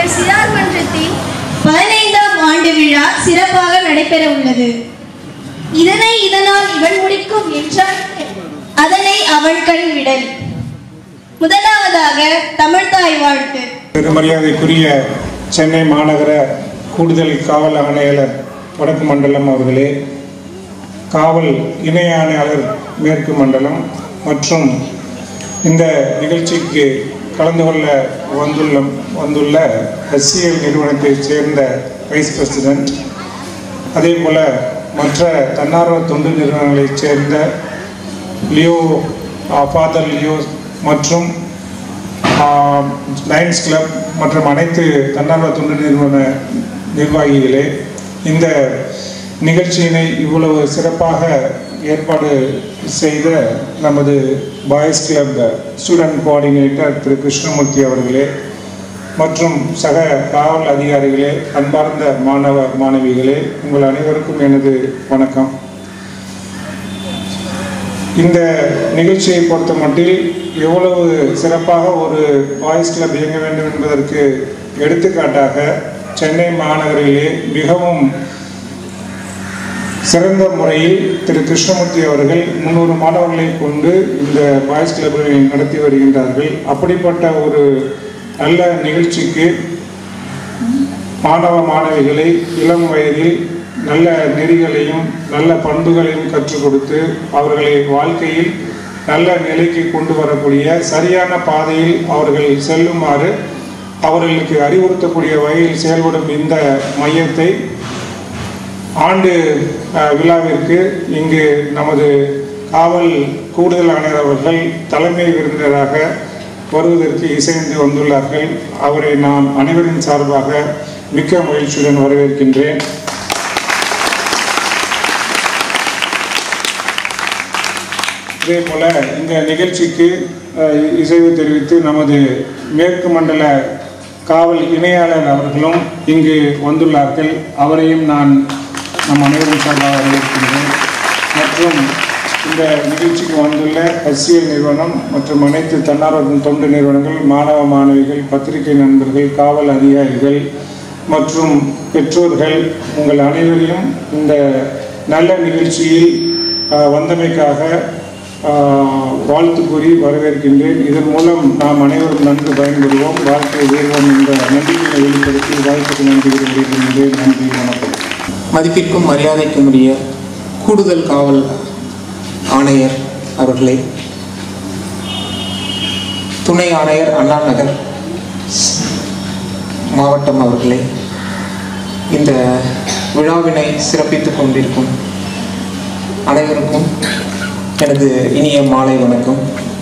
எங்கள் சிறார் மன்றத்தின் பதினைந்தாம் ஆண்டு விழா சிறப்பாக நடைபெற உள்ளது இதனை இதனால் இவன் முடிக்கும் என்றால் அதனை அவள் கண் விடல் முதலாவதாக தமிழ்தாய் வாழ்த்து பெருமரியாதைக்குரிய சென்னை மாநகர கூடுதல் காவல் ஆணையாளர் வடக்கு மண்டலம் அவர்களே காவல் இணை ஆணையாளர் மேற்கு மண்டலம் மற்றும் இந்த நிகழ்ச்சிக்கு கலந்து கொள்ள வந்துள்ள வந்துள்ள எஸ்சிஎல் நிறுவனத்தைச் சேர்ந்த வைஸ் பிரசிடென்ட் அதே போல் மற்ற தன்னார்வ தொண்டு நிறுவனங்களைச் சேர்ந்த லியோ ஃபாதர் லியோ மற்றும் லயன்ஸ் கிளப் மற்றும் அனைத்து தன்னார்வ தொண்டு நிறுவன நிர்வாகிகளே இந்த நிகழ்ச்சியினை இவ்வளவு சிறப்பாக ஏற்பாடு செய்த நமது பாய்ஸ் கிளப் ஸ்டூடெண்ட் கோஆர்டினேட்டர் திரு கிருஷ்ணமூர்த்தி அவர்களே மற்றும் சக காவல் அதிகாரிகளே அன்பார்ந்த மாணவ மாணவிகளே உங்கள் அனைவருக்கும் எனது வணக்கம் இந்த நிகழ்ச்சியை பொறுத்த மட்டில் எவ்வளவு சிறப்பாக ஒரு பாய்ஸ் கிளப் இயங்க வேண்டும் என்பதற்கு எடுத்துக்காட்டாக சென்னை மாநகரிலே மிகவும் சிறந்த முறையில் திரு கிருஷ்ணமூர்த்தி அவர்கள் முன்னூறு மாணவர்களை கொண்டு இந்த பாய்ஸ் கிளப்பை நடத்தி வருகின்றார்கள் அப்படிப்பட்ட ஒரு நல்ல நிகழ்ச்சிக்கு மாணவ மாணவிகளை இளம் வயதில் நல்ல நெறிகளையும் நல்ல பண்புகளையும் கற்றுக் கொடுத்து அவர்களை வாழ்க்கையில் நல்ல நிலைக்கு கொண்டு வரக்கூடிய சரியான பாதையில் அவர்கள் செல்லுமாறு அவர்களுக்கு அறிவுறுத்தக்கூடிய வகையில் செயல்படும் இந்த மையத்தை ஆண்டு அஹ், விழாவிற்கு இங்கு நமது காவல் கூடுதல் ஆணையர் அவர்கள் தலைமை விருந்தினராக வருவதற்கு இசைந்து வந்துள்ளார்கள் அவரை நான் அனைவரின் சார்பாக மிக்க மகிழ்ச்சியுடன் வரவேற்கின்றேன் இதே போல இந்த நிகழ்ச்சிக்கு அஹ், இசைவு தெரிவித்து நமது மேற்கு மண்டல காவல் இணையாளர் அவர்களும் இங்கு வந்துள்ளார்கள் அவரையும் நான் நம் அனைவரும் சார்பாக வரவேற்கின்றேன் மற்றும் இந்த நிகழ்ச்சிக்கு வந்துள்ள எஸ்சிஎல் நிறுவனம் மற்றும் அனைத்து தன்னார்வ தொண்டு நிறுவனங்கள் மாணவ மாணவிகள் பத்திரிகை நண்பர்கள் காவல் அதிகாரிகள் மற்றும் பெற்றோர்கள் உங்கள் அனைவரையும் இந்த நல்ல நிகழ்ச்சியில் அஹ், வந்தமைக்காக ஆஹ், வாழ்த்து கூறி வரவேற்கின்றேன் இதன் மூலம் நாம் அனைவரும் நன்கு பயன்பெறுவோம் வாழ்க்கை உயர்வோம் என்ற நம்பிக்கையை வெளிப்படுத்தி வாழ்த்துக்கு நன்றி விரும்புகின்றேன் நன்றி வணக்கம் மதிப்பிற்கும் மரியாதைக்கும் உரிய கூடுதல் காவல் ஆணையர் அவர்களே துணை ஆணையர் அண்ணா நகர் மாவட்டம் அவர்களே இந்த விழாவினை சிறப்பித்துக் கொண்டிருக்கும் அனைவருக்கும் எனது இனிய மாலை வணக்கம்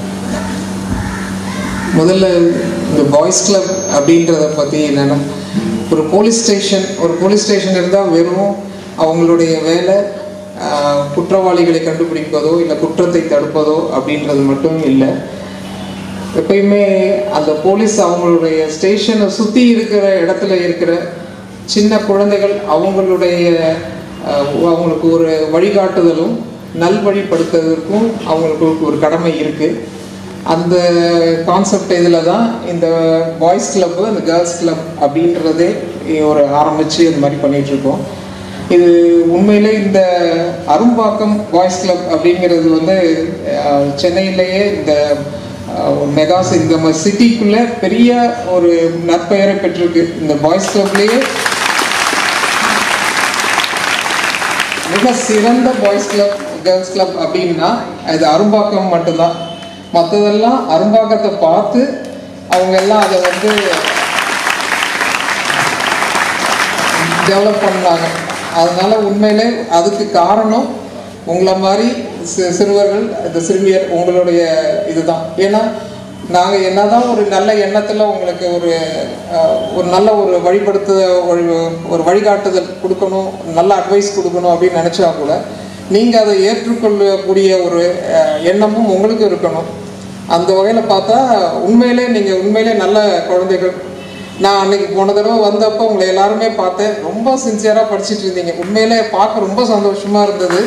முதல்ல இந்த பாய்ஸ் கிளப் அப்படின்றத பற்றி என்னென்னா ஒரு போலீஸ் ஸ்டேஷன் ஒரு போலீஸ் ஸ்டேஷன் இருந்தால் வெறும் அவங்களுடைய வேலை ஆஹ், குற்றவாளிகளை கண்டுபிடிப்பதோ இல்லை குற்றத்தை தடுப்பதோ அப்படின்றது மட்டும் இல்லை எப்பயுமே அந்த போலீஸ் அவங்களுடைய ஸ்டேஷனை சுற்றி இருக்கிற இடத்துல இருக்கிற சின்ன குழந்தைகள் அவங்களுடைய அஹ், அவங்களுக்கு ஒரு வழிகாட்டுதலும் நல்வழிப்படுத்துவதற்கும் அவங்களுக்கு ஒரு கடமை இருக்குது அந்த கான்செப்ட் இதில் தான் இந்த பாய்ஸ் கிளப்பு அந்த கேர்ள்ஸ் கிளப் அப்படின்றதே ஒரு ஆரம்பித்து இந்த மாதிரி பண்ணிட்டு இருக்கோம் இது உண்மையிலே இந்த அரும்பாக்கம் பாய்ஸ் கிளப் அப்படிங்கிறது வந்து அஹ், சென்னையிலேயே இந்த அஹ், மெகாஸ் இந்த சிட்டிக்குள்ள பெரிய ஒரு நற்பெயரை பெற்றிருக்கு இந்த பாய்ஸ் கிளப்லேயே மிக சிறந்த பாய்ஸ் கிளப் கேர்ள்ஸ் கிளப் அப்படின்னா அது அரும்பாக்கம் மட்டும்தான் மற்றதெல்லாம் அரும்பாக்கத்தை பார்த்து அவங்க எல்லாம் அதை வந்து டெவலப் பண்ணாங்க அதனால உண்மையிலே அதுக்கு காரணம் உங்களை மாதிரி சி- சிறுவர்கள் இந்த சிறுமியர் உங்களுடைய இதுதான் ஏன்னா நாங்கள் என்னதான் ஒரு நல்ல எண்ணத்தில் உங்களுக்கு ஒரு அஹ், ஒரு நல்ல ஒரு வழிபடுத்த ஒரு ஒரு வழிகாட்டுதல் கொடுக்கணும் நல்ல அட்வைஸ் கொடுக்கணும் அப்படின்னு நினச்சா கூட நீங்கள் அதை ஏற்றுக்கொள்ளக்கூடிய ஒரு அஹ், எண்ணமும் உங்களுக்கு இருக்கணும் அந்த வகையில் பார்த்தா உண்மையிலே நீங்கள் உண்மையிலே நல்ல குழந்தைகள் நான் அன்னைக்கு போன தடவை வந்தப்போ உங்களை எல்லாருமே பார்த்தேன் ரொம்ப சின்சியராக படிச்சிட்டு இருந்தீங்க உண்மையிலே பார்க்க ரொம்ப சந்தோஷமா இருந்தது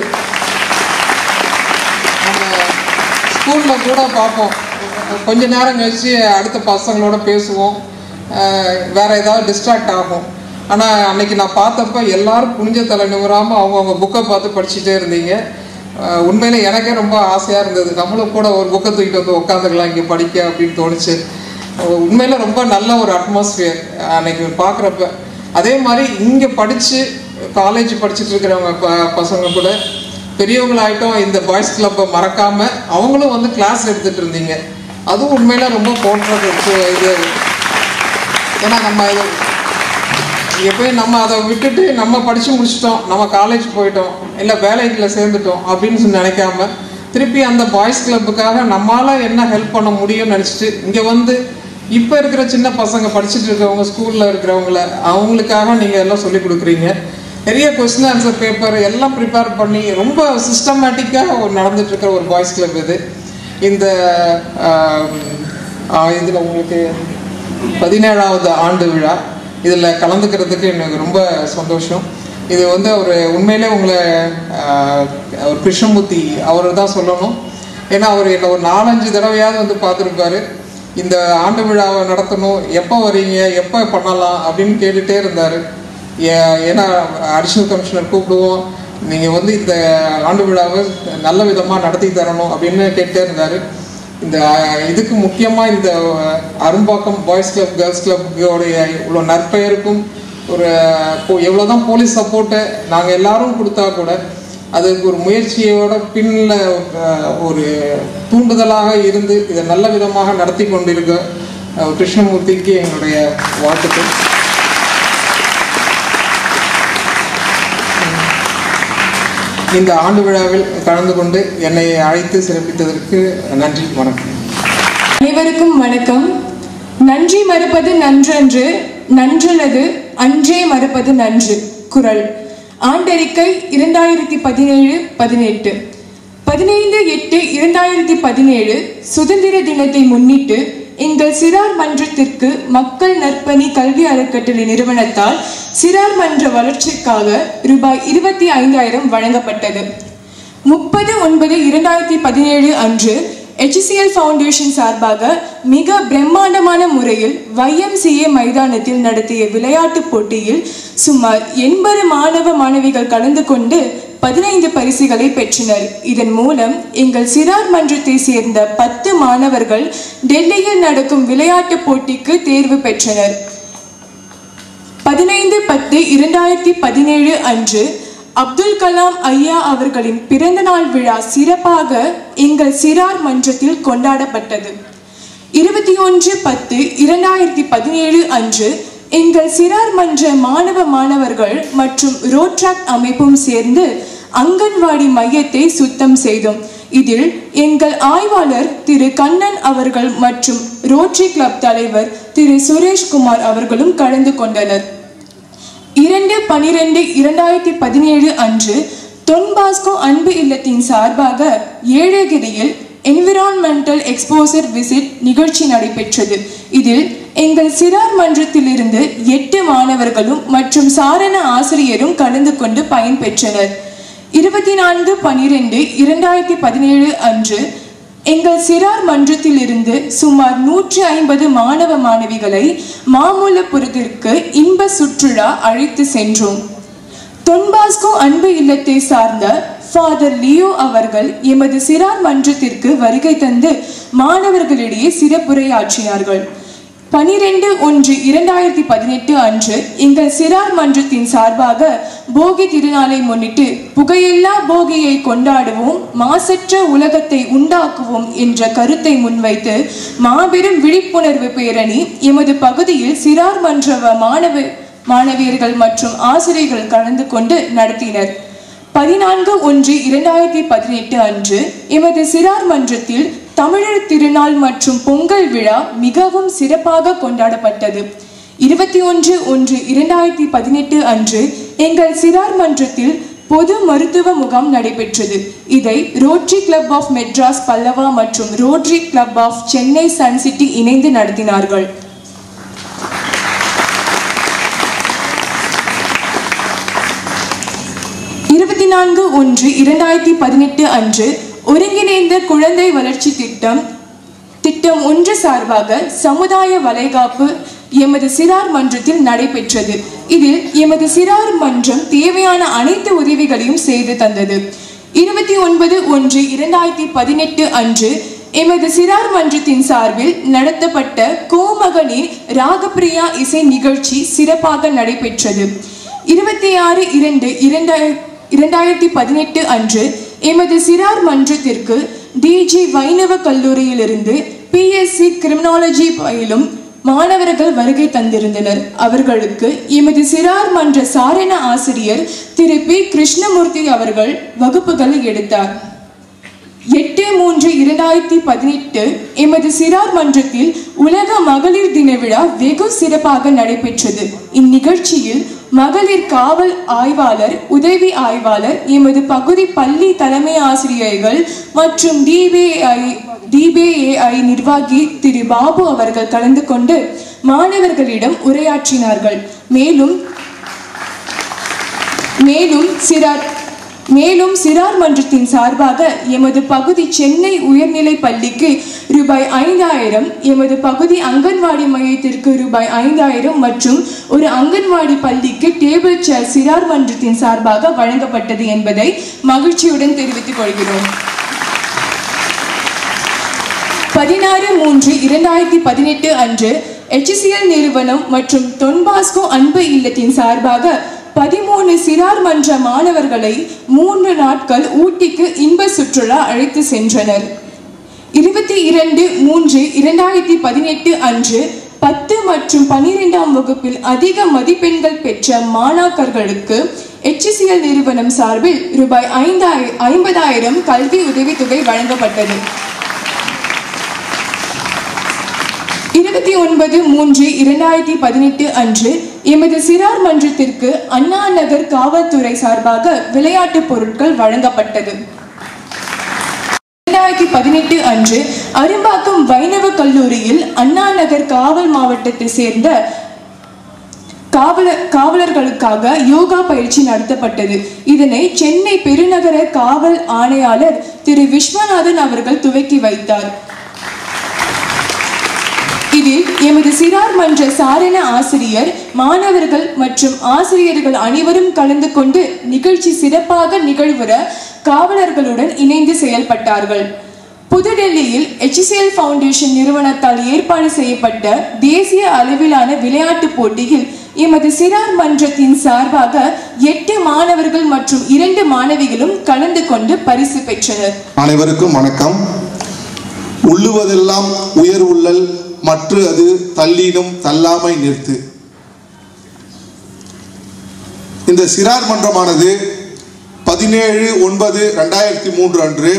நம்ம ஸ்கூலில் கூட பார்ப்போம் கொஞ்ச நேரம் கழிச்சு அடுத்த பசங்களோட பேசுவோம் ஆஹ் வேற ஏதாவது டிஸ்ட்ராக்ட் ஆகும் ஆனால் அன்னைக்கு நான் பார்த்தப்ப எல்லாரும் குனிஞ்ச தலை நிமிராமல் அவங்கவுங்க புக்கை பார்த்து படிச்சுட்டே இருந்தீங்க ஆஹ் உண்மையில எனக்கே ரொம்ப ஆசையாக இருந்தது நம்மளும் கூட ஒரு புக்கை தூக்கிட்டு வந்து உட்காந்துக்கலாம் இங்கே படிக்க அப்படின்னு தோணுச்சு ஆஹ் உண்மையில ரொம்ப நல்ல ஒரு அட்மாஸ்பியர் அன்னைக்கு பார்க்குறப்ப அதே மாதிரி இங்கே படித்து காலேஜ் படிச்சுட்டு இருக்கிறவங்க ப பசங்க கூட பெரியவங்களாயிட்டும் இந்த பாய்ஸ் கிளப்பை மறக்காமல் அவங்களும் வந்து கிளாஸ் எடுத்துகிட்டு இருந்தீங்க அதுவும் உண்மையில ரொம்ப போன்றது இது ஏன்னா நம்ம இது எப்பயும் நம்ம அதை விட்டுட்டு நம்ம படித்து முடிச்சிட்டோம் நம்ம காலேஜ் போயிட்டோம் இல்லை வேலைக்குள்ள சேர்ந்துட்டோம் அப்படின்னு சொல்லி நினைக்காம திருப்பி அந்த பாய்ஸ் கிளப்புக்காக நம்மளால் என்ன ஹெல்ப் பண்ண முடியும்னு நினச்சிட்டு இங்கே வந்து இப்போ இருக்கிற சின்ன பசங்க படிச்சுட்டு இருக்கிறவங்க ஸ்கூலில் இருக்கிறவங்கள அவங்களுக்காக நீங்கள் எல்லாம் சொல்லி கொடுக்குறீங்க நிறைய கொஸ்டின் ஆன்சர் பேப்பர் எல்லாம் ப்ரிப்பேர் பண்ணி ரொம்ப சிஸ்டமேட்டிக்காக ஒரு நடந்துட்டு இருக்கிற ஒரு பாய்ஸ் கிளப் இது இந்த இதில் உங்களுக்கு பதினேழாவது ஆண்டு விழா இதில் கலந்துக்கிறதுக்கு எனக்கு ரொம்ப சந்தோஷம் இது வந்து ஒரு உண்மையிலே உங்களை ஆஹ், ஒரு கிருஷ்ணமூர்த்தி அவர் தான் சொல்லணும் ஏன்னா அவர் என்னை ஒரு நாலஞ்சு தடவையாவது வந்து பார்த்துருப்பாரு இந்த ஆண்டு விழாவை நடத்தணும் எப்போ வரீங்க எப்போ பண்ணலாம் அப்படின்னு கேட்டுகிட்டே இருந்தார் ஏன்னா அடிஷ்னல் கமிஷனர் கூப்பிடுவோம் நீங்கள் வந்து இந்த ஆண்டு விழாவை நல்ல விதமாக நடத்தி தரணும் அப்படின்னு கேட்டே இருந்தார் இந்த அஹ், இதுக்கு முக்கியமாக இந்த அஹ், அரும்பாக்கம் பாய்ஸ் கிளப் கேர்ள்ஸ் கிளப்புடைய இவ்வளோ நற்பெயருக்கும் ஒரு இப்போ எவ்வளோ தான் போலீஸ் சப்போர்ட்டை நாங்கள் எல்லாரும் கொடுத்தா கூட அதுக்கு ஒரு முயற்சியோட பின்னில் ஒரு தூண்டுதலாக இருந்து இதை நல்ல விதமாக நடத்தி கொண்டிருக்க அஹ், கிருஷ்ணமூர்த்திக்கு எங்களுடைய வாழ்த்துக்கள் இந்த ஆண்டு விழாவில் கலந்து கொண்டு என்னை அழைத்து சிறப்பித்ததற்கு நன்றி வணக்கம் அனைவருக்கும் வணக்கம் நன்றி மறுப்பது நன்றன்று நன்றல்லது அன்றே மறுப்பது நன்று குரல் ஆண்டறிக்கை இரண்டாயிரத்தி பதினேழு பதினெட்டு பதினைந்து எட்டு இரண்டாயிரத்தி பதினேழு சுதந்திர தினத்தை முன்னிட்டு எங்கள் சிறார் மன்றத்திற்கு மக்கள் நற்பணி கல்வி அறக்கட்டளை நிறுவனத்தால் சிறார் மன்ற வளர்ச்சிக்காக ரூபாய் இருபத்தி ஐந்தாயிரம் வழங்கப்பட்டது முப்பது ஒன்பது இரண்டாயிரத்தி பதினேழு அன்று HCL ஃபவுண்டேஷன் சார்பாக மிக பிரம்மாண்டமான முறையில் YMCA மைதானத்தில் நடத்திய விளையாட்டுப் போட்டியில் சுமார் எண்பது மாணவ மாணவிகள் கலந்து கொண்டு பதினைந்து பரிசுகளை பெற்றனர் இதன் மூலம் எங்கள் சிறார் மன்றத்தை சேர்ந்த பத்து மாணவர்கள் டெல்லியில் நடக்கும் விளையாட்டுப் போட்டிக்கு தேர்வு பெற்றனர் பதினைந்து பத்து இரண்டாயிரத்தி பதினேழு அன்று அப்துல் கலாம் ஐயா அவர்களின் பிறந்தநாள் விழா சிறப்பாக எங்கள் சிறார் மன்றத்தில் கொண்டாடப்பட்டது இருபத்தி ஒன்று பத்து இரண்டாயிரத்தி பதினேழு அன்று எங்கள் சிறார் மன்ற மாணவ மாணவர்கள் மற்றும் ரோட்ராக் அமைப்பும் சேர்ந்து அங்கன்வாடி மையத்தை சுத்தம் செய்தோம் இதில் எங்கள் ஆய்வாளர் திரு கண்ணன் அவர்கள் மற்றும் ரோட்டரி கிளப் தலைவர் திரு சுரேஷ்குமார் அவர்களும் கலந்து கொண்டனர் இரண்டு பனிரெண்டு இரண்டாயிரத்தி பதினேழு அன்று தொன்பாஸ்கோ அன்பு இல்லத்தின் சார்பாக ஏழகிரியில் என்விரான்மெண்டல் எக்ஸ்போசர் விசிட் நிகழ்ச்சி நடைபெற்றது இதில் எங்கள் சிறார் மன்றத்திலிருந்து எட்டு மாணவர்களும் மற்றும் சாரண ஆசிரியரும் கலந்து கொண்டு பயன்பெற்றனர் இருபத்தி நான்கு பனிரெண்டு இரண்டாயிரத்தி பதினேழு அன்று எங்கள் சிறார் மன்றத்திலிருந்து சுமார் நூற்றி ஐம்பது மாணவ மாணவிகளை மாமல்லபுரத்திற்கு இன்ப சுற்றுலா அழைத்து சென்றோம் தொன்பாஸ்கோ அன்பு இல்லத்தை சார்ந்த ஃபாதர் லியோ அவர்கள் எமது சிறார் மன்றத்திற்கு வருகை தந்து மாணவர்களிடையே சிறப்புரையாற்றினார்கள் பனிரெண்டு ஒன்று இரண்டாயிரத்தி பதினெட்டு அன்று எங்கள் சிறார் மன்றத்தின் சார்பாக போகி திருநாளை முன்னிட்டு புகையில்லா போகியை கொண்டாடுவோம் மாசற்ற உலகத்தை உண்டாக்குவோம் என்ற கருத்தை முன்வைத்து மாபெரும் விழிப்புணர்வு பேரணி எமது பகுதியில் சிறார் மன்ற மாணவ மாணவியர்கள் மற்றும் ஆசிரியர்கள் கலந்து கொண்டு நடத்தினர் பதினான்கு ஒன்று இரண்டாயிரத்தி பதினெட்டு அன்று எமது சிறார் மன்றத்தில் தமிழர் திருநாள் மற்றும் பொங்கல் விழா மிகவும் சிறப்பாக கொண்டாடப்பட்டது இருபத்தி ஒன்று ஒன்று இரண்டாயிரத்தி பதினெட்டு அன்று எங்கள் சிறார் மன்றத்தில் பொது மருத்துவ முகாம் நடைபெற்றது இதை Rotary Club of Madras Pallava மற்றும் Rotary Club of Chennai Sun City இணைந்து நடத்தினார்கள் இருபத்தி நான்கு ஒன்று இரண்டாயிரத்தி பதினெட்டு அன்று ஒருங்கிணைந்த குழந்தை வளர்ச்சி திட்டம் திட்டம் ஒன்று சார்பாக சமுதாய வளைகாப்பு எமது சிறார் மன்றத்தில் நடைபெற்றது இதில் எமது சிறார் மன்றம் தேவையான அனைத்து உதவிகளையும் செய்து தந்தது இருபத்தி ஒன்பது ஒன்று இரண்டாயிரத்தி பதினெட்டு அன்று எமது சிறார் மன்றத்தின் சார்பில் நடத்தப்பட்ட கோமகனின் ராகப்பிரியா இசை நிகழ்ச்சி சிறப்பாக நடைபெற்றது இருபத்தி ஆறு இரண்டு இரண்டாயிர இரண்டாயிரத்தி பதினெட்டு அன்று எமது சிறார் மன்றத்திற்கு டிஜி வைணவ கல்லூரியிலிருந்து பிஎஸ்சி கிரிமினாலஜி பயிலும் மாணவர்கள் வருகை தந்திருந்தனர் அவர்களுக்கு எமது சிறார் மன்ற சாரண ஆசிரியர் திரு பி கிருஷ்ணமூர்த்தி அவர்கள் வகுப்புகளை எடுத்தார் எட்டு மூன்று இரண்டாயிரத்தி பதினெட்டு எமது சிறார் மன்றத்தில் உலக மகளிர் தின விழா வெகு சிறப்பாக நடைபெற்றது இந்நிகழ்ச்சியில் மகளிர் காவல் ஆய்வாளர் உதவி ஆய்வாளர் எமது பகுதி பள்ளி தலைமை ஆசிரியர்கள் மற்றும் டிபிஐ டிபிஏஐ நிர்வாகி திரு பாபு அவர்கள் கலந்து கொண்டு மாணவர்களிடம் உரையாற்றினார்கள் மேலும் மேலும் சிறார் மேலும் சிறார் மன்றத்தின் சார்பாக எமது பகுதி சென்னை உயர்நிலை பள்ளிக்கு ரூபாய் ஐந்தாயிரம் எமது பகுதி அங்கன்வாடி மையத்திற்கு ரூபாய் ஐந்தாயிரம் மற்றும் ஒரு அங்கன்வாடி பள்ளிக்கு டேபிள் சேர் சிறார் மன்றத்தின் சார்பாக வழங்கப்பட்டது என்பதை மகிழ்ச்சியுடன் தெரிவித்துக் கொள்கிறோம் பதினாறு மூன்று இரண்டாயிரத்தி பதினெட்டு அன்று HCL நிறுவனம் மற்றும் தொன்பாஸ்கோ அன்பு இல்லத்தின் சார்பாக பதிமூணு சிறார் மன்ற மாணவர்களை மூன்று நாட்கள் ஊட்டிக்கு இன்ப சுற்றுலா அழைத்து சென்றனர் இருபத்தி இரண்டு மூன்று இரண்டாயிரத்தி பதினெட்டு அன்று பத்து மற்றும் பனிரெண்டாம் வகுப்பில் அதிக மதிப்பெண்கள் பெற்ற மாணாக்கர்களுக்கு HCL நிறுவனம் சார்பில் ரூபாய் ஐந்தாய ஐம்பதாயிரம் கல்வி உதவித்தொகை வழங்கப்பட்டது இருபத்தி ஒன்பது மூன்று இரண்டாயிரத்தி பதினெட்டு அன்று எமது சிறார் மன்றத்திற்கு அண்ணா நகர் காவல்துறை சார்பாக விளையாட்டுப் பொருட்கள் வழங்கப்பட்டது இரண்டாயிரத்தி பதினெட்டு அன்று அரும்பாக்கம் வைணவ கல்லூரியில் அண்ணா நகர் காவல் மாவட்டத்தை சேர்ந்த காவலர் காவலர்களுக்காக யோகா பயிற்சி நடத்தப்பட்டது இதனை சென்னை பெருநகர காவல் ஆணையாளர் திரு விஸ்வநாதன் அவர்கள் துவக்கி வைத்தார் இதில் எமது சிறார் மன்ற சாரண ஆசிரியர் மாணவர்கள் மற்றும் ஆசிரியர்கள் அனைவரும் கலந்து கொண்டு நிகழ்ச்சி சிறப்பாக நிகழ்வுற காவலர்களுடன் இணைந்து செயல்பட்டார்கள் புதுடெல்லியில் HCL ஃபவுண்டேஷன் நிறுவனத்தால் ஏற்பாடு செய்யப்பட்ட தேசிய அளவிலான விளையாட்டுப் போட்டியில் எமது சிறார் மன்றத்தின் சார்பாக எட்டு மாணவர்கள் மற்றும் இரண்டு மாணவிகளும் கலந்து கொண்டு பரிசு பெற்றனர் அனைவருக்கும் வணக்கம் உள்ளுவதெல்லாம் உயர் உள்ளல் மற்ற அது தள்ளினும் தள்ளாமை நிறுத்து இந்த சிறார் மன்றமானது பதினேழு ஒன்பது ரெண்டாயிரத்தி மூன்று அன்று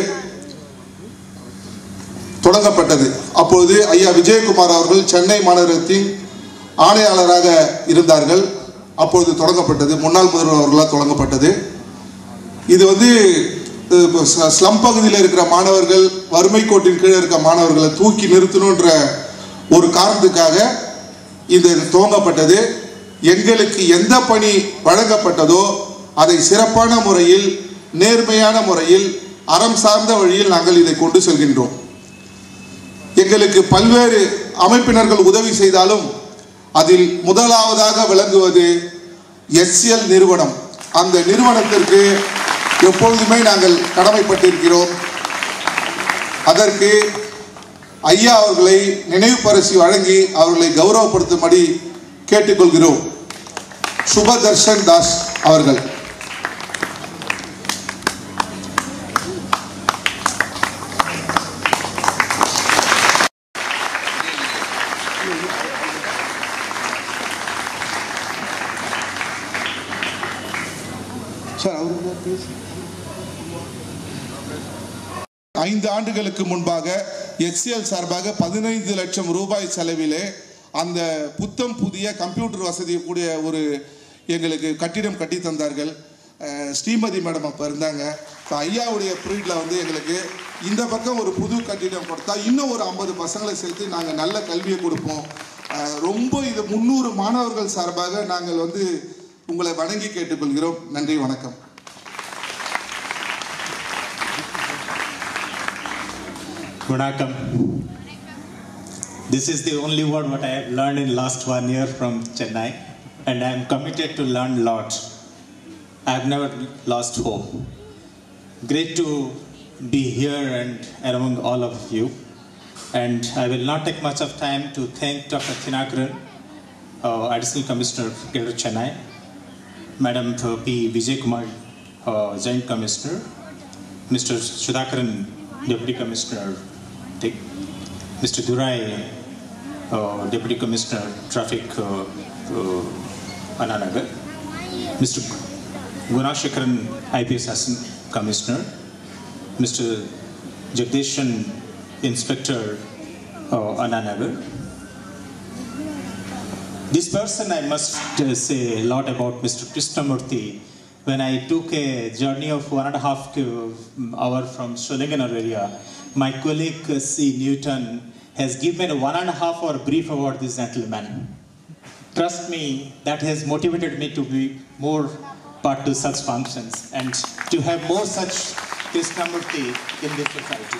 தொடங்கப்பட்டது அப்பொழுது ஐயா விஜயகுமார் அவர்கள் சென்னை மாநகரத்தின் ஆணையாளராக இருந்தார்கள் அப்பொழுது தொடங்கப்பட்டது முன்னாள் முதல்வர் அவர்களால் தொடங்கப்பட்டது இது வந்து அஹ், இப்போ ஸ்ல- ஸ்லம் பகுதியில் இருக்கிற மாணவர்கள் வறுமை கோட்டின் கீழே இருக்க மாணவர்களை தூக்கி நிறுத்தணுன்ற ஒரு காரணத்துக்காக இது துவங்கப்பட்டது எங்களுக்கு எந்த பணி வழங்கப்பட்டதோ அதை சிறப்பான முறையில் நேர்மையான முறையில் அறம் சார்ந்த வழியில் நாங்கள் இதை கொண்டு செல்கின்றோம் எங்களுக்கு பல்வேறு அமைப்பினர்கள் உதவி செய்தாலும் அதில் முதலாவதாக விளங்குவது எஸ்எல் நிறுவனம் அந்த நிறுவனத்திற்கு எப்பொழுதுமே நாங்கள் கடமைப்பட்டிருக்கிறோம் அதற்கு ஐயா அவர்களை நினைவு பரிசு வழங்கி அவர்களை கௌரவப்படுத்தும்படி கேட்டுக்கொள்கிறோம் சுபதர்ஷன் தாஸ் அவர்கள் சார் அவர் ப்ளீஸ் ஐந்து ஆண்டுகளுக்கு முன்பாக HCL சார்பாக பதினைந்து லட்சம் ரூபாய் செலவிலே அந்த புத்தம் புதிய கம்ப்யூட்டர் வசதி கூடிய ஒரு எங்களுக்கு கட்டிடம் கட்டி தந்தார்கள் அஹ், ஸ்ரீமதி மேடம் அப்போ இருந்தாங்க இப்போ ஐயாவுடைய பீரியடில் வந்து எங்களுக்கு இந்த பக்கம் ஒரு புது கட்டிடம் கொடுத்தா இன்னும் ஒரு ஐம்பது பசங்களை சேர்த்து நாங்கள் நல்ல கல்வியை கொடுப்போம் அஹ், ரொம்ப இது முந்நூறு மாணவர்கள் சார்பாக நாங்கள் வந்து உங்களை வணங்கி கேட்டுக்கொள்கிறோம் நன்றி வணக்கம் வணக்கம் This is the only word what I have learned in last one year from Chennai, and I am committed to learn a lot. I have never lost hope. Great to be here and among all of you. And I will not take much of time to thank Dr. Thinakaran, uh, Additional Commissioner, Greater Chennai, Madam P. Vijay Kumar, uh, Joint Commissioner, Mr. Sudhakaran, Deputy Commissioner, Dick, Mr. Durai, uh, Deputy Commissioner, Traffic, uh, uh, Ananagar, Mr. Gunashikaran, IPS Assistant Commissioner, Mr. Jagdishan, Inspector, uh, Ananagar, this person, I must uh, say a lot about Mr. Krishnamurthy. When I took a journey of one and a half ki- hour from Sholinganar area, my colleague uh, C. Newton has given a one and a half hour brief about this gentleman. Trust me, that has motivated me to be more part to such functions and to have more such Krishnamurthy in this society.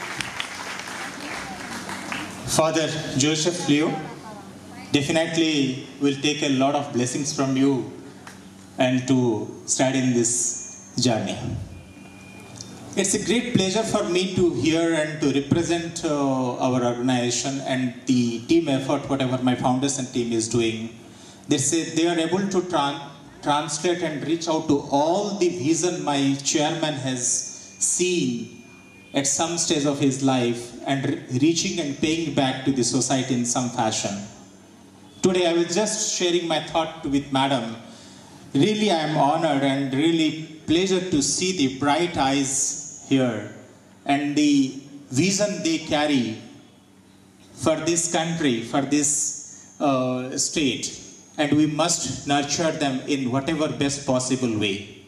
Father Joseph Leo, definitely will take a lot of blessings from you and to start in this journey. It's a great pleasure for me to hear and to represent uh, our organization and the team effort, whatever my foundation team is doing. They say they are able to tran- translate and reach out to all the vision my chairman has seen at some stage of his life and re- reaching and paying back to the society in some fashion. Today I was just sharing my thought with Madam. Really I am honored and really pleasure to see the bright eyes here and the vision they carry for this country, for this uh, state. And we must nurture them in whatever best possible way.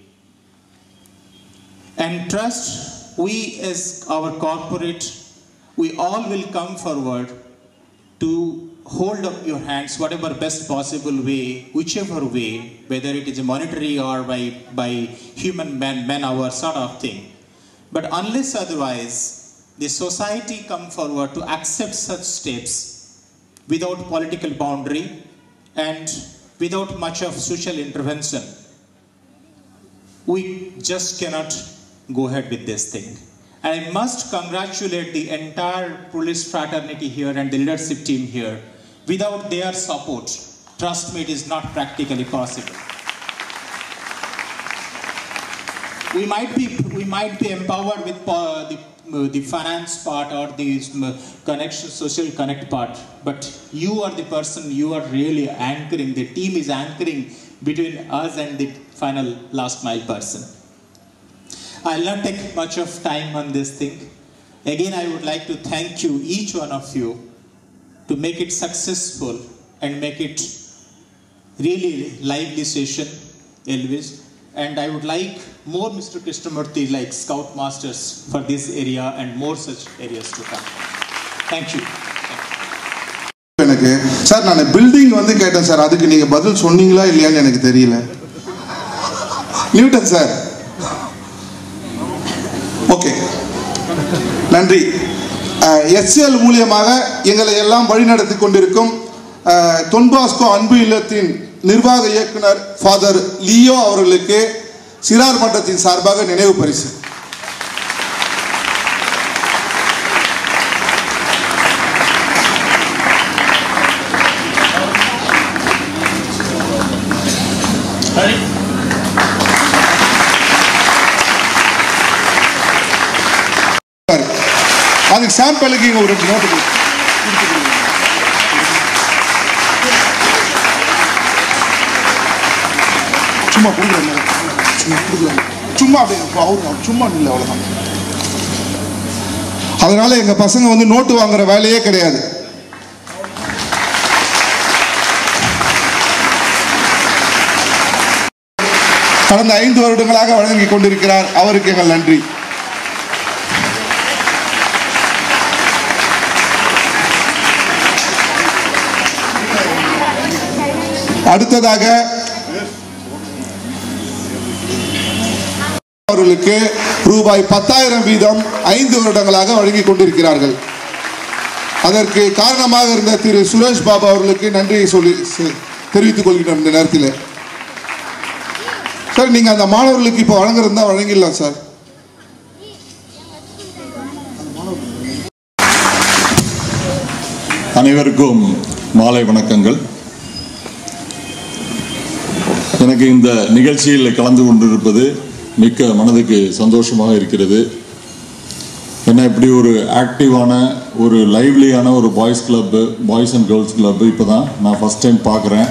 And trust we as our corporate, we all will come forward to hold up your hands whatever best possible way whichever way whether it is monetary or by by human man man hour sort of thing but unless otherwise the society come forward to accept such steps without political boundary and without much of social intervention we just cannot go ahead with this thing and I must congratulate the entire police fraternity here and the leadership team here. Without their support, trust me, it is not practically possible. We might be, we might be empowered with uh, the, uh, the finance part or the um, connection, social connect part, but you are the person, you are really anchoring, the team is anchoring between us and the final last mile person. I'll not take much of time on this thing. Again, I would like to thank you, each one of you, to make it successful and make it really lively session, Elvis. And I would like more Mr. Krishnamurthy like Scout Masters for this area and more such areas to come. Thank you. எனக்கு sir நான் building வந்து கேட்டேன் sir அதுக்கு நீங்க பதில் சொன்னீங்களா இல்லையான்னு எனக்கு தெரியல நியூட்டன் சார் ஓகே நன்றி எஸ்எல் மூலியமாக எங்களை எல்லாம் வழிநடத்தி கொண்டிருக்கும் அஹ், தொன்பாஸ்கோ அன்பு இல்லத்தின் நிர்வாக இயக்குனர் ஃபாதர் லியோ அவர்களுக்கு சிறார் மன்றத்தின் சார்பாக நினைவு பரிசு அதுக்கு சாம்பிளுக்கு இங்க ஒரு நோட்டு கொடு. சும்மா கொடுக்குறேன் சும்மா கொடுக்குறேன் சும்மா அப்படியே அவரு சும்மா இல்லை அவ்வளோதான் அதனால எங்க பசங்க வந்து நோட்டு வாங்குற வேலையே கிடையாது கடந்த ஐந்து வருடங்களாக வழங்கி கொண்டிருக்கிறார் அவருக்கு எங்கள் நன்றி அடுத்ததாக அவர்களுக்கு ரூபாய் பத்தாயிரம் வீதம் ஐந்து வருடங்களாக வழங்கிக் கொண்டிருக்கிறார்கள் அதற்கு காரணமாக இருந்த திரு சுரேஷ் பாபு அவர்களுக்கு நன்றியை சொல்லி செ- தெரிவித்துக் கொள்கிறோம் இந்த நேரத்தில் சார் நீங்க அந்த மாணவர்களுக்கு இப்போ வழங்குறதா வழங்கிடலாம் சார் அனைவருக்கும் மாலை வணக்கங்கள் எனக்கு இந்த நிகழ்ச்சியில் கலந்து கொண்டிருப்பது மிக்க மனதுக்கு சந்தோஷமாக இருக்கிறது ஏன்னா இப்படி ஒரு ஆக்டிவான ஒரு லைவ்லியான ஒரு boys club boys and girls club இப்போ தான் நான் ஃபஸ்ட் டைம் பார்க்குறேன்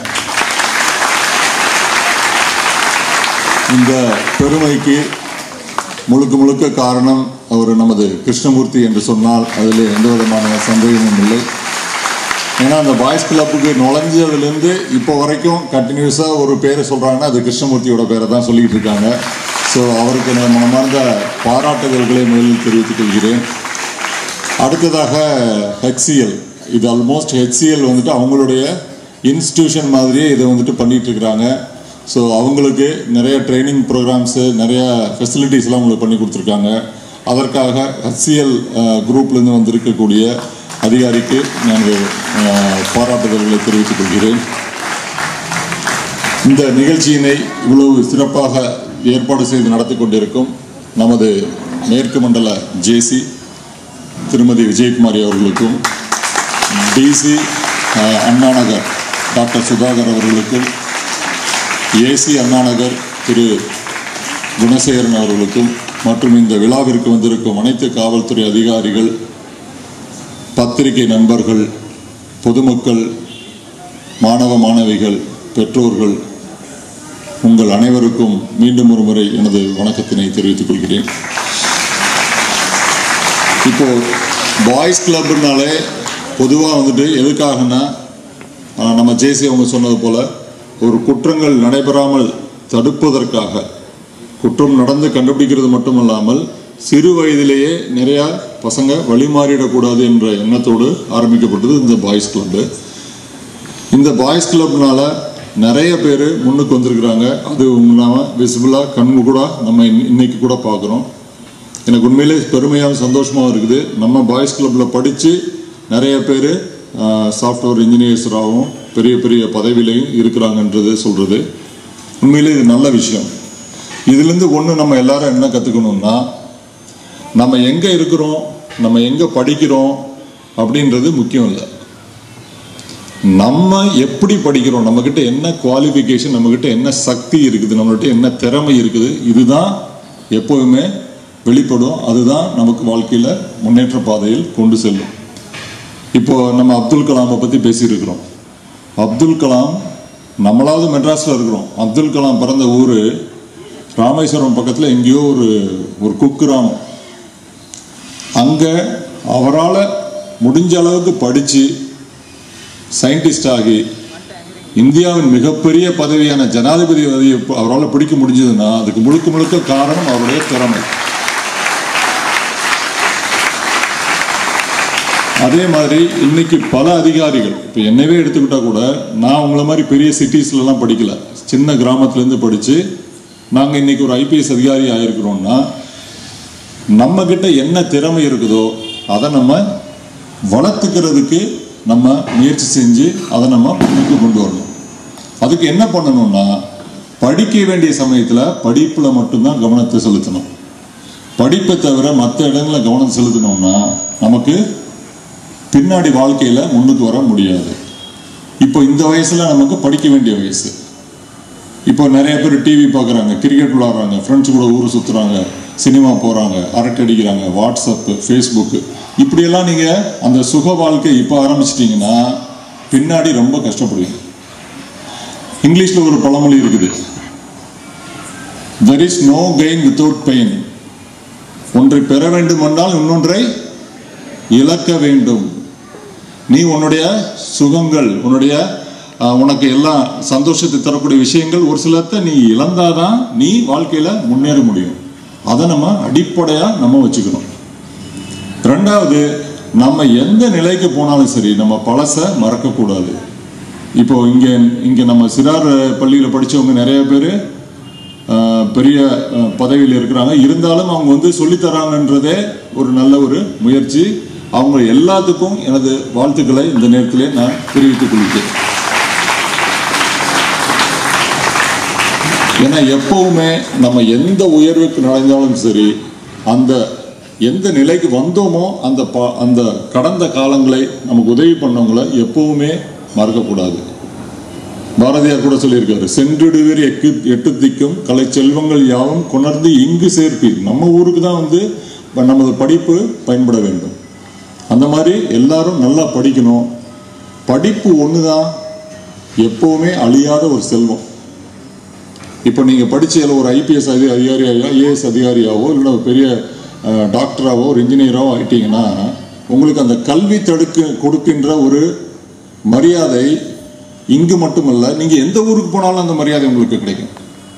இந்த பெருமைக்கு முழுக்க முழுக்க காரணம் அவர் நமது கிருஷ்ணமூர்த்தி என்று சொன்னால் அதில் எந்த விதமான சந்தேகமும் இல்லை ஏன்னா அந்த பாய்ஸ் கிளப்புக்கு நுழைஞ்சதுலேருந்து இப்போ வரைக்கும் கண்டினியூஸாக ஒரு பேரை சொல்கிறாங்கன்னா அது கிருஷ்ணமூர்த்தியோட பேரை தான் சொல்லிட்டு இருக்காங்க ஸோ அவருக்கு நான் மனமார்ந்த பாராட்டுதல்களை முதலில் தெரிவித்துக் கொள்கிறேன் அடுத்ததாக ஹெச்சிஎல் இது ஆல்மோஸ்ட் ஹெச்சிஎல் வந்துட்டு அவங்களுடைய இன்ஸ்டிடியூஷன் மாதிரியே இதை வந்துட்டு பண்ணிட்டு இருக்கிறாங்க ஸோ அவங்களுக்கு நிறைய ட்ரைனிங் ப்ரோக்ராம்ஸு நிறைய ஃபெசிலிட்டிஸ்லாம் அவங்களுக்கு பண்ணி கொடுத்துருக்காங்க அதற்காக ஹெச்சிஎல் குரூப்லேருந்து வந்திருக்கக்கூடிய அதிகாரிக்கு நாங்கள் பாராட்டுதல்களை தெரிவித்துக் கொள்கிறேன் இந்த நிகழ்ச்சியினை இவ்வளவு சிறப்பாக ஏற்பாடு செய்து நடத்தி கொண்டிருக்கும் நமது மேற்கு மண்டல ஜேசி திருமதி விஜயகுமாரி அவர்களுக்கும் டிசி அண்ணாநகர் டாக்டர் சுதாகர் அவர்களுக்கும் ஏசி அண்ணாநகர் திரு குணசேகரன் அவர்களுக்கும் மற்றும் இந்த விழாவிற்கு வந்திருக்கும் அனைத்து காவல்துறை அதிகாரிகள் பத்திரிகை நண்பர்கள் பொதுமக்கள் மாணவ மாணவிகள் பெற்றோர்கள் உங்கள் அனைவருக்கும் மீண்டும் ஒரு முறை எனது வணக்கத்தினை தெரிவித்துக் கொள்கிறேன் இப்போ பாய்ஸ் கிளப்னாலே பொதுவாக வந்துட்டு எதுக்காகன்னா ஆஹ், நம்ம ஜேசி அவங்க சொன்னது போல ஒரு குற்றங்கள் நடைபெறாமல் தடுப்பதற்காக குற்றம் நடந்து கண்டுபிடிக்கிறது மட்டுமல்லாமல் சிறு வயதிலேயே நிறையா பசங்க வழிமாறிடக்கூடாது என்ற எண்ணத்தோடு ஆரம்பிக்கப்பட்டது இந்த பாய்ஸ் கிளப்பு இந்த பாய்ஸ் கிளப்னால நிறைய பேர் முன்னுக்கு வந்திருக்கிறாங்க அது நாம விசிபிளாக கண்ணு கூட நம்ம இன்ன- இன்னைக்கு கூட பார்க்குறோம் எனக்கு உண்மையிலே பெருமையாகவும் சந்தோஷமாகவும் இருக்குது நம்ம பாய்ஸ் கிளப்பில் படித்து நிறைய பேர் சாஃப்ட்வேர் இன்ஜினியர்ஸராகவும் பெரிய பெரிய பதவியிலையும் இருக்கிறாங்கன்றது சொல்கிறது உண்மையிலே இது நல்ல விஷயம் இதுலேருந்து ஒன்று நம்ம எல்லாரும் என்ன கற்றுக்கணும்னா நம்ம எங்கே இருக்கிறோம் நம்ம எங்கே படிக்கிறோம் அப்படின்றது முக்கியம் இல்லை நம்ம எப்படி படிக்கிறோம் நம்மக்கிட்ட என்ன குவாலிஃபிகேஷன் நம்மக்கிட்ட என்ன சக்தி இருக்குது நம்மகிட்ட என்ன திறமை இருக்குது இதுதான் எப்போதுமே வெளிப்படும் அதுதான் நமக்கு வாழ்க்கையில் முன்னேற்ற பாதையில் கொண்டு செல்லும் இப்போ நம்ம அப்துல் கலாமை பற்றி பேசியிருக்கிறோம் அப்துல் கலாம் நம்மளாவது மெட்ராஸில் இருக்கிறோம் அப்துல் கலாம் பிறந்த ஊர் ராமேஸ்வரம் பக்கத்தில் எங்கேயோ ஒரு ஒரு குக்கிராமம் அங்கே அவரால் முடிஞ்ச அளவுக்கு படித்து சயின்டிஸ்ட் ஆகி இந்தியாவின் மிகப்பெரிய பதவியான ஜனாதிபதி பதவியை இப்ப அவரால் பிடிக்க முடிஞ்சதுன்னா அதுக்கு முழுக்க முழுக்க காரணம் அவருடைய திறமை அதே மாதிரி இன்னைக்கு பல அதிகாரிகள் இப்போ என்னவே எடுத்துக்கிட்டா கூட நான் உங்களை மாதிரி பெரிய சிட்டிஸ்லலாம் படிக்கல சின்ன கிராமத்துலேருந்து படித்து நாங்கள் இன்னைக்கு ஒரு ஐபிஎஸ் அதிகாரி ஆயிருக்கிறோம்னா நம்ம கிட்ட என்ன திறமை இருக்குதோ அதை நம்ம வளர்த்துக்கிறதுக்கு நம்ம முயற்சி செஞ்சு அதை நம்ம முன்னுக்கு கொண்டு வரணும் அதுக்கு என்ன பண்ணணும்னா படிக்க வேண்டிய சமயத்தில் படிப்பில் மட்டும்தான் கவனத்தை செலுத்தணும் படிப்பை தவிர மற்ற இடங்களில் கவனம் செலுத்தினோம்னா நமக்கு பின்னாடி வாழ்க்கையில் முன்னுக்கு வர முடியாது இப்போ இந்த வயசில் நமக்கு படிக்க வேண்டிய வயசு இப்போ நிறைய பேர் டிவி பார்க்குறாங்க கிரிக்கெட் விளாட்றாங்க ஃப்ரெண்ட்ஸ் கூட ஊர் சுற்றுறாங்க சினிமா போகிறாங்க அரட்டை அடிக்கிறாங்க வாட்ஸ்அப்பு ஃபேஸ்புக்கு இப்படியெல்லாம் நீங்கள் அந்த சுக வாழ்க்கை இப்போ ஆரம்பிச்சிட்டிங்கன்னா பின்னாடி ரொம்ப கஷ்டப்படுவீங்க இங்கிலீஷில் ஒரு பழமொழி இருக்குது there is no gain without pain ஒன்றை பெற வேண்டுமென்றால் இன்னொன்றை இழக்க வேண்டும் நீ உன்னுடைய சுகங்கள் உன்னுடைய அஹ், உனக்கு எல்லாம் சந்தோஷத்தை தரக்கூடிய விஷயங்கள் ஒரு சிலத்தை நீ இழந்தாதான் நீ வாழ்க்கையில முன்னேற முடியும் அதை நம்ம அடிப்படையா நம்ம வச்சுக்கணும் ரெண்டாவது நம்ம எந்த நிலைக்கு போனாலும் சரி நம்ம பழசை மறக்கக்கூடாது இப்போ இங்க இங்க நம்ம சிறார் பள்ளியில படிச்சவங்க நிறைய பேர் பெரிய அஹ், பதவியில் இருக்கிறாங்க இருந்தாலும் அவங்க வந்து சொல்லித் தராங்கன்றதே ஒரு நல்ல ஒரு முயற்சி அவங்க எல்லாத்துக்கும் எனது வாழ்த்துக்களை இந்த நேரத்திலே நான் தெரிவித்துக் கொள்கிறேன் ஏன்னா எப்பவுமே நம்ம எந்த உயர்வுக்கு நுழைந்தாலும் சரி அந்த எந்த நிலைக்கு வந்தோமோ அந்த பா அந்த கடந்த காலங்களை நமக்கு உதவி பண்ணவங்களை எப்பவுமே மறக்கக்கூடாது பாரதியார் கூட சொல்லியிருக்காரு சென்றிடுவீர் எக்கு எட்டு திக்கும் கலை செல்வங்கள் யாவும் கொணர்ந்து இங்கு சேர்ப்பீர் நம்ம ஊருக்கு தான் வந்து இப்ப நமது படிப்பு பயன்பட வேண்டும் அந்த மாதிரி எல்லாரும் நல்லா படிக்கணும் படிப்பு ஒன்று தான் எப்பவுமே அழியாத ஒரு செல்வம் இப்போ நீங்கள் படிச்சு அதில் ஒரு ஐபிஎஸ் அதி அதிகாரியாவோ ஐஏஎஸ் அதிகாரியாவோ இல்லை ஒரு பெரிய அஹ், டாக்டராவோ ஒரு இன்ஜினியராவோ ஆயிட்டீங்கன்னா உங்களுக்கு அந்த கல்வி தடுக்கு கொடுக்கின்ற ஒரு மரியாதை இங்கு மட்டுமல்ல நீங்கள் எந்த ஊருக்கு போனாலும் அந்த மரியாதை உங்களுக்கு கிடைக்கும்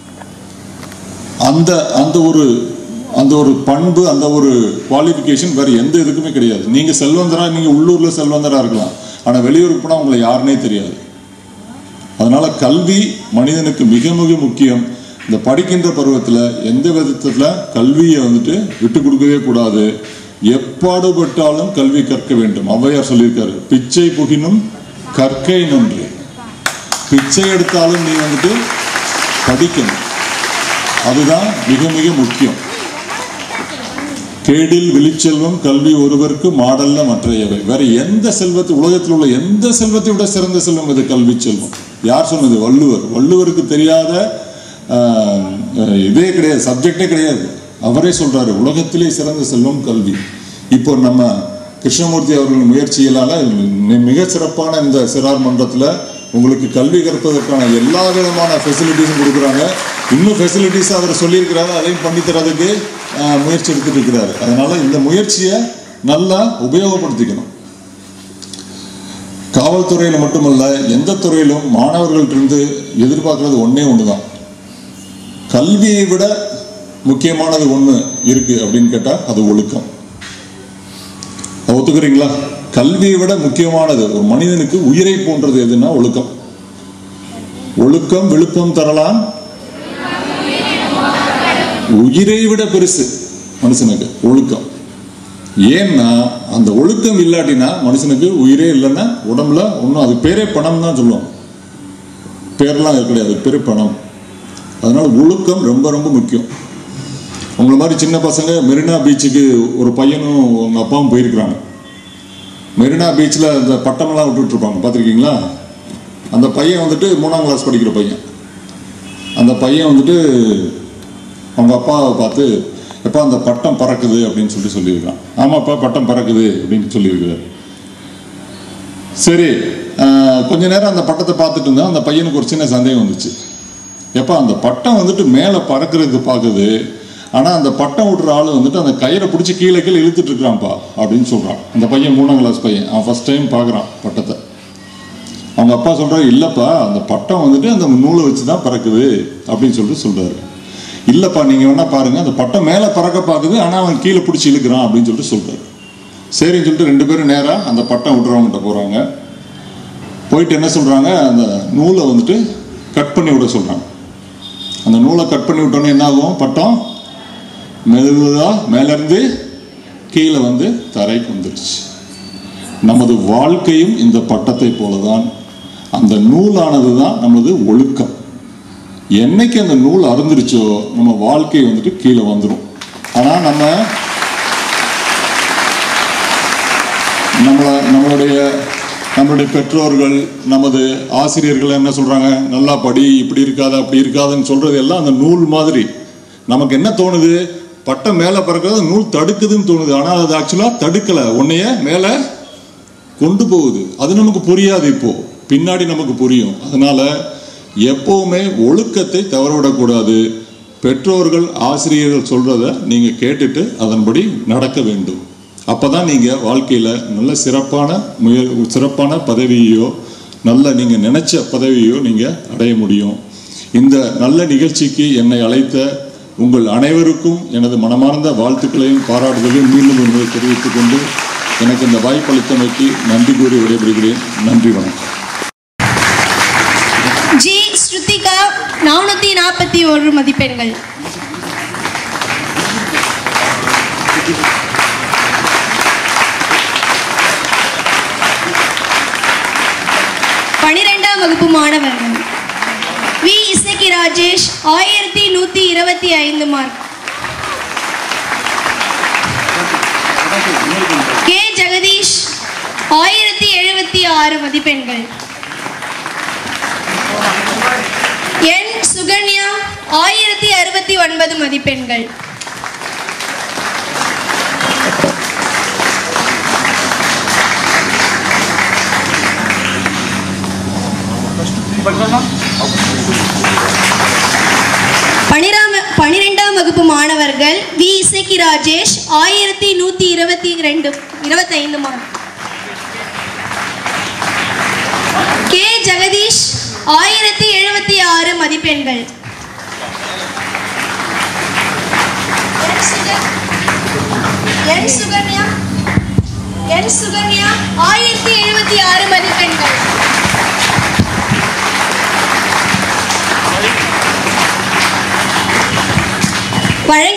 அந்த அந்த ஒரு அந்த ஒரு பண்பு அந்த ஒரு குவாலிஃபிகேஷன் வேற எந்த இதுக்குமே கிடையாது நீங்க செல்வந்தரா நீங்க உள்ளூர்ல செல்வந்தரா இருக்கலாம் ஆனா வெளியூருக்கு போனா உங்களை யாருனே தெரியாது அதனால கல்வி மனிதனுக்கு மிக மிக முக்கியம் இந்த படிக்கின்ற பருவத்துல எந்த விதத்துல கல்வியை வந்துட்டு விட்டு கொடுக்கவே கூடாது எப்பாடுபட்டாலும் கல்வி கற்க வேண்டும் ஔவையார் சொல்லியிருக்காரு பிச்சை புகினும் கற்கை நன்று பிச்சை எடுத்தாலும் நீ வந்துட்டு படிக்கணும் அதுதான் மிக மிக முக்கியம் கேடில் விழிச்செல்வம் கல்வி ஒருவருக்கு மாடல்ல மற்றையவை வேற எந்த செல்வத்தை உலகத்தில் உள்ள எந்த செல்வத்தை விட சிறந்த செல்வம் இது கல்வி செல்வம் யார் சொன்னது வள்ளுவர் வள்ளுவருக்கு தெரியாத ஆஹ், அஹ், இதே கிடையாது சப்ஜெக்டே கிடையாது அவரே சொல்றாரு உலகத்திலே சிறந்த செல்வம் கல்வி இப்போ நம்ம கிருஷ்ணமூர்த்தி அவர்களின் முயற்சியினால மி- மிக சிறப்பான இந்த சிறார் மன்றத்துல உங்களுக்கு கல்வி கற்பதற்கான எல்லா விதமான ஃபெசிலிட்டிஸும் கொடுக்குறாங்க இன்னும் ஃபெசிலிட்டிஸ் அவர் சொல்லியிருக்கிறாரு அதையும் பண்ணி தரதுக்கு ஆஹ், முயற்சி எடுத்துட்டு இருக்கிறாரு அதனால இந்த முயற்சியை நல்லா உபயோகப்படுத்திக்கணும் காவல்துறையில மட்டுமல்ல எந்த துறையிலும் மாணவர்கள்ட்டிருந்து எதிர்பார்க்கறது ஒண்ணே ஒண்ணுதான் கல்வியை விட முக்கியமானது ஒண்ணு இருக்கு அப்படின்னு கேட்டா அது ஒழுக்கம் அதை ஒத்துக்கிறீங்களா கல்வியை விட முக்கியமானது ஒரு மனிதனுக்கு உயிரை போன்றது எதுன்னா ஒழுக்கம் ஒழுக்கம் விழுப்பம் தரலாம் உயிரை விட பெருசு மனுஷனுக்கு ஒழுக்கம் ஏன்னா அந்த ஒழுக்கம் இல்லாட்டினா மனுஷனுக்கு உயிரே இல்லைன்னா உடம்புல ஒன்றும் அது பேரே பணம் தான் சொல்லுவோம் பேர்லாம் அது கிடையாது அது பேரு பணம் அதனால ஒழுக்கம் ரொம்ப ரொம்ப முக்கியம் உங்களை மாதிரி சின்ன பசங்க மெரினா பீச்சுக்கு ஒரு பையனும் உங்க அப்பாவும் போயிருக்கிறாங்க மெரினா பீச்சில் அந்த பட்டமெல்லாம் விட்டுட்டு இருப்பாங்க பார்த்துருக்கீங்களா அந்த பையன் வந்துட்டு மூணாம் கிளாஸ் படிக்கிற பையன் அந்த பையன் வந்துட்டு அவங்க அப்பாவை பார்த்து எப்பா அந்த பட்டம் பறக்குது அப்படின்னு சொல்லிட்டு சொல்லியிருக்கான் ஆமாப்பா பட்டம் பறக்குது அப்படின்னு சொல்லியிருக்கிறார் சரி ஆஹ், கொஞ்ச நேரம் அந்த பட்டத்தை பார்த்துட்டு இருந்தா அந்த பையனுக்கு ஒரு சின்ன சந்தேகம் வந்துச்சு எப்பா அந்த பட்டம் வந்துட்டு மேலே பறக்கிறது பார்க்குது ஆனால் அந்த பட்டம் விட்ற ஆள் வந்துட்டு அந்த கயிறை பிடிச்சி கீழே கீழே இழுத்துட்டு இருக்கிறான்ப்பா அப்படின்னு சொல்கிறான் அந்த பையன் மூணாம் கிளாஸ் பையன் அவன் ஃபர்ஸ்ட் டைம் பார்க்குறான் பட்டத்தை அவங்க அப்பா சொல்றாரு இல்லப்பா அந்த பட்டம் வந்துட்டு அந்த நூலை வச்சு தான் பறக்குது அப்படின்னு சொல்லிட்டு சொல்றாரு இல்லப்பா நீங்க வேணா பாருங்க அந்த பட்டம் மேல பறக்க பார்க்குது ஆனா அவன் கீழே பிடிச்சி இழுக்கிறான் அப்படின்னு சொல்லிட்டு சொல்றாரு சரின்னு சொல்லிட்டு ரெண்டு பேரும் நேரா அந்த பட்டம் விட்டுறவங்கிட்ட போறாங்க போயிட்டு என்ன சொல்றாங்க அந்த நூலை வந்துட்டு கட் பண்ணி விட சொல்றாங்க அந்த நூலை கட் பண்ணி விட்டோன்னே என்ன ஆகும் பட்டம் மெதுவதா மேல இருந்து கீழே வந்து தரைக்கு வந்துருச்சு நமது வாழ்க்கையும் இந்த பட்டத்தை போலதான் அந்த நூலானது தான் நமது ஒழுக்கம் என்னைக்கு அந்த நூல் அறுந்துருச்சோ நம்ம வாழ்க்கை வந்துட்டு கீழே வந்துடும் ஆனா நம்ம நம்மள நம்மளுடைய நம்மளுடைய பெற்றோர்கள் நமது ஆசிரியர்கள் என்ன சொல்றாங்க நல்லா படி இப்படி இருக்காத அப்படி இருக்காதுன்னு சொல்றது எல்லாம் அந்த நூல் மாதிரி நமக்கு என்ன தோணுது பட்டம் மேலே பறக்கிறது நூல் தடுக்குதுன்னு தோணுது ஆனால் அது ஆக்சுவலா தடுக்கல உன்னைய மேலே கொண்டு போகுது அது நமக்கு புரியாது இப்போ பின்னாடி நமக்கு புரியும் அதனால எப்பவுமே ஒழுக்கத்தை தவறவிடக்கூடாது பெற்றோர்கள் ஆசிரியர்கள் சொல்றத நீங்க கேட்டுட்டு அதன்படி நடக்க வேண்டும் அப்பதான் நீங்க வாழ்க்கையில நல்ல சிறப்பான முயல் சிறப்பான பதவியோ நல்ல நீங்க நினைச்ச பதவியோ நீங்க அடைய முடியும் இந்த நல்ல நிகழ்ச்சிக்கு என்னை அழைத்த உங்கள் அனைவருக்கும் எனது மனமார்ந்த வாழ்த்துக்களையும் பாராட்டுதலையும் மீண்டும் ஒரு முறை தெரிவித்துக் கொண்டு எனக்கு இந்த வாய்ப்பளித்தமைக்கு நன்றி கூறி விடைபெறுகிறேன் நன்றி வணக்கம் ஜி ஸ்ருதிகா நானூற்றி நாற்பத்தி ஒரு மதிப்பெண்கள் மாணவர்கள் வி இசக்கி ராஜேஷ் ஆயிரத்தி நூற்றி இருபத்தி ஐந்து மார்க் கே ஜெகதீஷ் ஆயிரத்தி எழுபத்தி ஆறு மதிப்பெண்கள் என் சுகன்யா ஆயிரத்தி அறுபத்தி ஒன்பது மதிப்பெண்கள் பனிராம பனிரெண்டாம் வகுப்பு மாணவர்கள் வி இசக்கி ராஜேஷ் ஆயிரத்தி நூற்றி இருபத்தி ரெண்டு இருபத்தைந்து மார்க் கே ஜெகதீஷ் ஆயிரத்தி எழுபத்தி ஆறு மதிப்பெண்கள் என் சுக- என் சுகன்யா என் சுகன்யா ஆயிரத்தி எழுபத்தி ஆறு மதிப்பெண்கள் வழங்க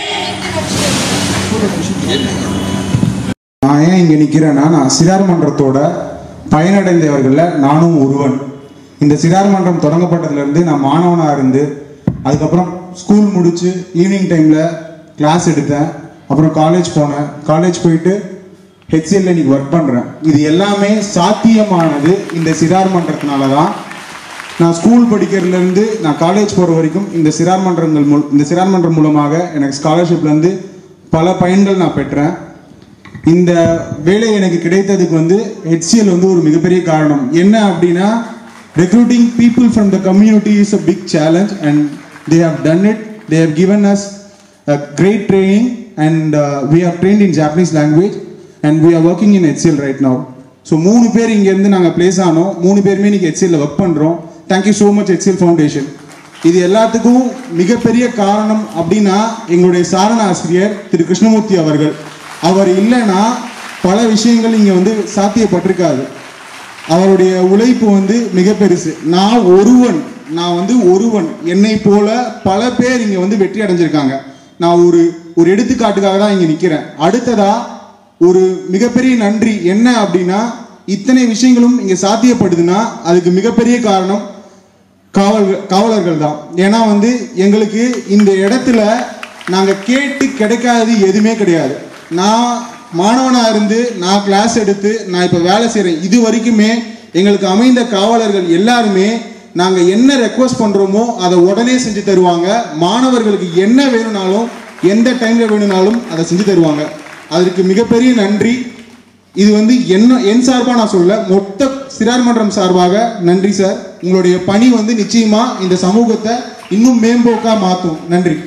நான் ஏன் இங்கே நிற்கிறேன்னா நான் சிறார் மன்றத்தோட பயனடைந்தவர்களில் நானும் ஒருவன் இந்த சிறார் மன்றம் தொடங்கப்பட்டதுலேருந்து நான் மாணவனாக இருந்து அதுக்கப்புறம் ஸ்கூல் முடிச்சு ஈவினிங் டைமில் கிளாஸ் எடுத்தேன் அப்புறம் காலேஜ் போனேன் காலேஜ் போயிட்டு ஹெச்சிஎல்ல இன்னைக்கு ஒர்க் பண்ணுறேன் இது எல்லாமே சாத்தியமானது இந்த சிறார் மன்றத்தினால தான் நான் ஸ்கூல் படிக்கிறதுலேருந்து நான் காலேஜ் போகிற வரைக்கும் இந்த சிறார் மன்றங்கள் மூல் இந்த சிறார் மன்றம் மூலமாக எனக்கு ஸ்காலர்ஷிப்லேருந்து பல பயன்கள் நான் பெற்றேன் இந்த வேலை எனக்கு கிடைத்ததுக்கு வந்து HCL வந்து ஒரு மிகப்பெரிய காரணம் என்ன அப்படின்னா recruiting people from the community is a big challenge and they have done it they have given us a great training and uh, we have trained in Japanese language and we are working in HCL right now. So மூணு பேர் இங்கேருந்து நாங்கள் place ஆனோம் மூணு பேருமே இன்னைக்கு HCL work பண்ணுறோம் thank you so much HCL foundation இது எல்லாத்துக்கும் மிகப்பெரிய காரணம் அப்படின்னா எங்களுடைய சாரண ஆசிரியர் திரு கிருஷ்ணமூர்த்தி அவர்கள் அவர் இல்லைன்னா பல விஷயங்கள் இங்கே வந்து சாத்தியப்பட்டிருக்காது அவருடைய உழைப்பு வந்து மிக பெருசு நான் ஒருவன் நான் வந்து ஒருவன் என்னை போல பல பேர் இங்க வந்து வெற்றி அடைஞ்சிருக்காங்க நான் ஒரு ஒரு எடுத்துக்காட்டுக்காக தான் இங்க நிக்கிறேன் அடுத்ததா ஒரு மிகப்பெரிய நன்றி என்ன அப்படின்னா இத்தனை விஷயங்களும் இங்க சாத்தியப்படுதுன்னா அதுக்கு மிகப்பெரிய காரணம் காவல் காவலர்கள் தான் ஏன்னா வந்து எங்களுக்கு இந்த இடத்துல நாங்கள் கேட்டு கிடைக்காதது எதுவுமே கிடையாது நான் மாணவனாக இருந்து நான் கிளாஸ் எடுத்து நான் இப்போ வேலை செய்கிறேன் இது வரைக்குமே எங்களுக்கு அமைந்த காவலர்கள் எல்லாருமே நாங்கள் என்ன ரெக்வஸ்ட் பண்ணுறோமோ அதை உடனே செஞ்சு தருவாங்க மாணவர்களுக்கு என்ன வேணும்னாலும் எந்த டைமில் வேணும்னாலும் அதை செஞ்சு தருவாங்க அதற்கு மிகப்பெரிய நன்றி இது வந்து என்ன என் சார்பாக நான் சொல்ல மொத்த சிறார் மன்றம் சார்பாக நன்றி சார் உங்களுடைய பணி வந்து நிச்சயமா இந்த சமூகத்தை இன்னும் மேம்போக்கா மாற்றும் நன்றி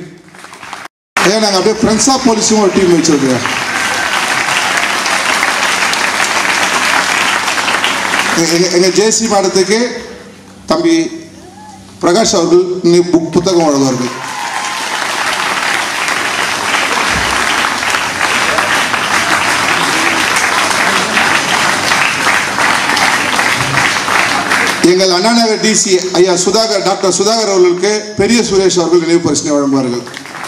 ஏன் நாங்கள் அப்படியே ஃப்ரெண்ட்ஸ் ஆஃப் போலீஸும் ஒரு டீம் வச்சிருக்கோம் எங்க- எங்க ஜேசி மாடத்துக்கு தம்பி பிரகாஷ் அவர்கள் இன்னைக்கு புக் புத்தகம் வழங்குவார்கள் எங்கள் அண்ணாநகர் டிசி ஐயா சுதாகர் டாக்டர் சுதாகர் அவர்களுக்கு பெரிய சுரேஷ் அவர்கள் நினைவு பரிசனை வழங்குவார்கள்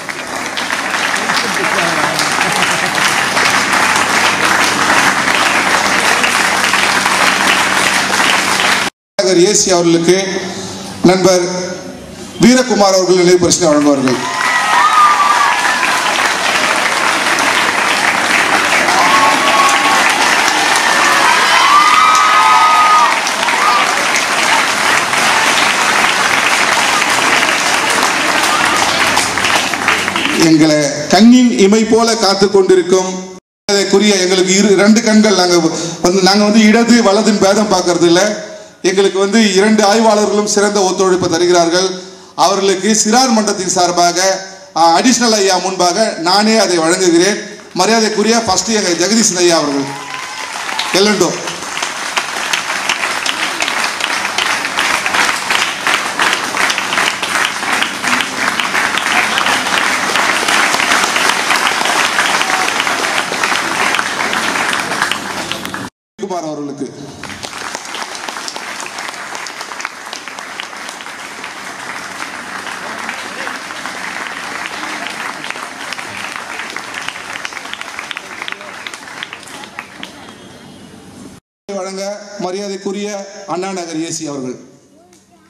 நகர் ஏசி அவர்களுக்கு நண்பர் வீரகுமார் அவர்கள் நினைவு பரிசனை வழங்குவார்கள் எங்களை கண்ணின் இமை போல காத்து கொண்டிருக்கும் குறிய எங்களுக்கு இரு ரெண்டு கண்கள் நாங்க வந்து நாங்க வந்து இடது வலதுன்னு பேதம் பார்க்கறது இல்ல எங்களுக்கு வந்து இரண்டு ஆய்வாளர்களும் சிறந்த ஒத்துழைப்பு தருகிறார்கள் அவர்களுக்கு சிறார் மன்றத்தின் சார்பாக அடிஷனல் ஐயா முன்பாக நானே அதை வழங்குகிறேன் மரியாதைக்குரிய ஃபர்ஸ்ட் எங்க ஜெகதீசன் ஐயா அவர்கள் எல்லண்டோ குமார் அவர்களுக்கு வழங்க மரியாதைக்குரிய அண்ணா நகர் ஏசி அவர்கள்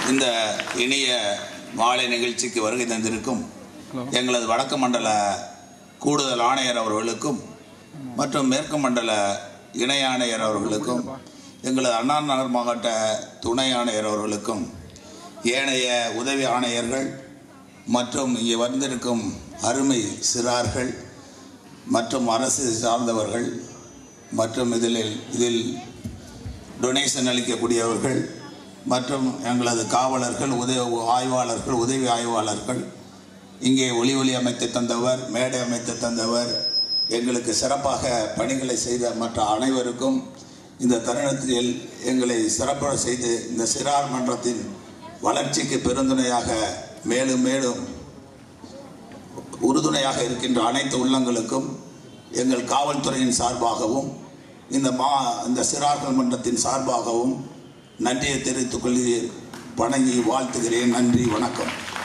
இந்த இனிய மாலை நிகழ்ச்சிக்கு வருகை தந்திருக்கும் எங்களது வடக்கு மண்டல கூடுதல் ஆணையர் அவர்களுக்கும் மற்றும் மேற்கு மண்டல இணை ஆணையர் அவர்களுக்கும் எங்களது அண்ணா நகர் மாவட்ட துணை ஆணையர் அவர்களுக்கும் ஏனைய உதவி ஆணையர்கள் மற்றும் இங்கே வந்திருக்கும் அருமை சிறார்கள் மற்றும் அரசு சார்ந்தவர்கள் மற்றும் இதில் இதில் டொனேஷன் அளிக்கக்கூடியவர்கள் மற்றும் எங்களது காவலர்கள் உதவி ஆய்வாளர்கள் உதவி ஆய்வாளர்கள் இங்கே ஒளி ஒளி அமைத்து தந்தவர் மேடை அமைத்து தந்தவர் எங்களுக்கு சிறப்பாக பணிகளை செய்த மற்ற அனைவருக்கும் இந்த தருணத்தில் எங்களை சிறப்புற செய்து இந்த சிறார் மன்றத்தின் வளர்ச்சிக்கு பெருந்துணையாக மேலும் மேலும் உறுதுணையாக இருக்கின்ற அனைத்து உள்ளங்களுக்கும் எங்கள் காவல்துறையின் சார்பாகவும் இந்த மா இந்த சிறார்கள் மன்றத்தின் சார்பாகவும் நன்றியை தெரிவித்துக் கொள்கிறேன் வணங்கி வாழ்த்துகிறேன் நன்றி வணக்கம்